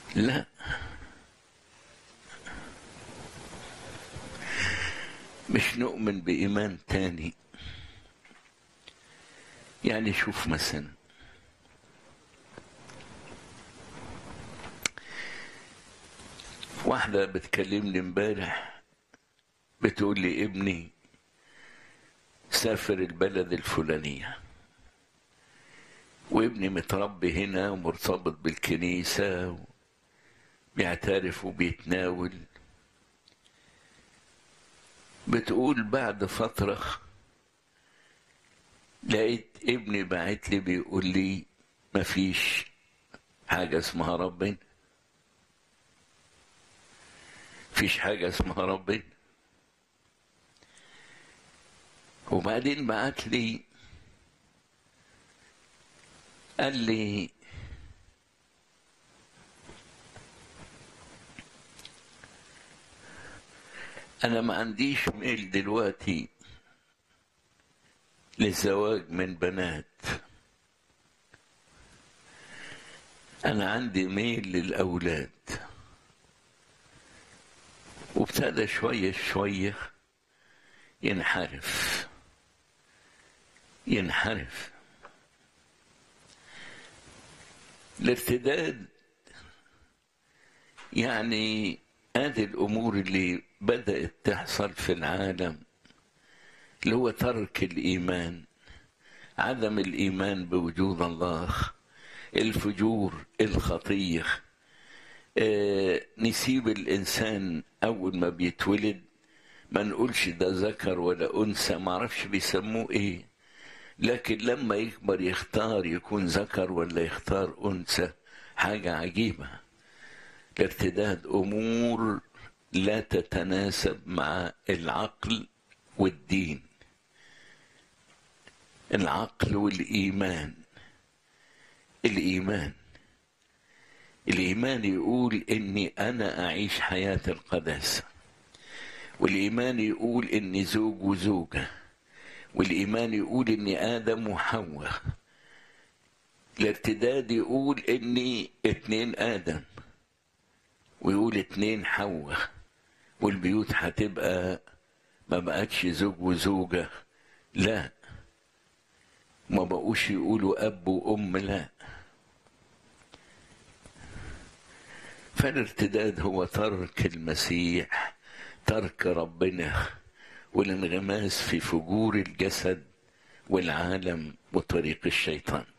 لا مش نؤمن بإيمان تاني يعني شوف مثلا واحدة بتكلمني امبارح بتقول لي ابني سافر البلد الفلانية وابني متربي هنا ومرتبط بالكنيسة بيعترف وبيتناول بتقول بعد فترة لقيت ابني بعت لي بيقول لي مفيش حاجة اسمها ربنا فيش حاجة اسمها ربنا وبعدين بعت لي قال لي أنا ما عنديش ميل دلوقتي للزواج من بنات أنا عندي ميل للأولاد وابتدى شوية شوية ينحرف ينحرف الارتداد يعني هذه الأمور اللي بدأت تحصل في العالم اللي هو ترك الإيمان عدم الإيمان بوجود الله الفجور الخطية آه نسيب الإنسان أول ما بيتولد ما نقولش ده ذكر ولا أنثى معرفش بيسموه إيه لكن لما يكبر يختار يكون ذكر ولا يختار أنثى حاجة عجيبة ارتداد أمور لا تتناسب مع العقل والدين العقل والإيمان الإيمان الإيمان يقول إني أنا أعيش حياة القداسة والإيمان يقول إني زوج وزوجة والإيمان يقول إني آدم وحواء الارتداد يقول إني اتنين آدم ويقول اتنين حواء والبيوت هتبقى ما بقتش زوج وزوجة لا ما بقوش يقولوا أب وأم لا فالارتداد هو ترك المسيح ترك ربنا والانغماس في فجور الجسد والعالم وطريق الشيطان